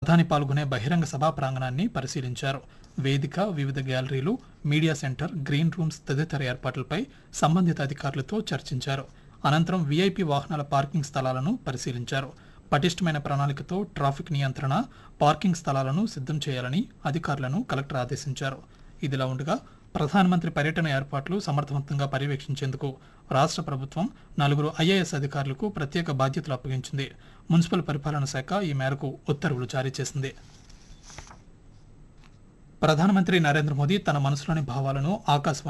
ప్రధాని పాల్గొనే బహిరంగ సభా ప్రాంగణాన్ని పరిశీలించారు వేదిక వివిధ galleries media centre green rooms తదితర ఏర్పాట్లపై సంబంధిత అధికారులతో చర్చించారు అనంతరం వీఐపీ వాహనాల పార్కింగ్ స్థలాలను పరిశీలించారు పటిష్టమైన ప్రణాళికతో ట్రాఫిక్ నియంత్రణ పార్కింగ్ స్థలాలను సిద్ధం చేయాలని అధికారులను కలెక్టర్ ఆదేశించారు ఇదిలా ఉండగా ప్రధానమంత్రి పర్యటన ఏర్పాట్లు సమర్థవంతంగా పర్యవేక్షించేందుకు రాష్ట్ర ప్రభుత్వం నలుగురు ఐఏఎస్ అధికారులకు ప్రత్యేక బాధ్యతలు అప్పగించింది మున్సిపల్ పరిపాలన శాఖ ఈ మేరకు ఉత్తర్వులు జారీ చేసింది ప్రధానమంత్రి నరేంద్ర మోదీ తన మనసులోని భావాలను ఆకాశవాణి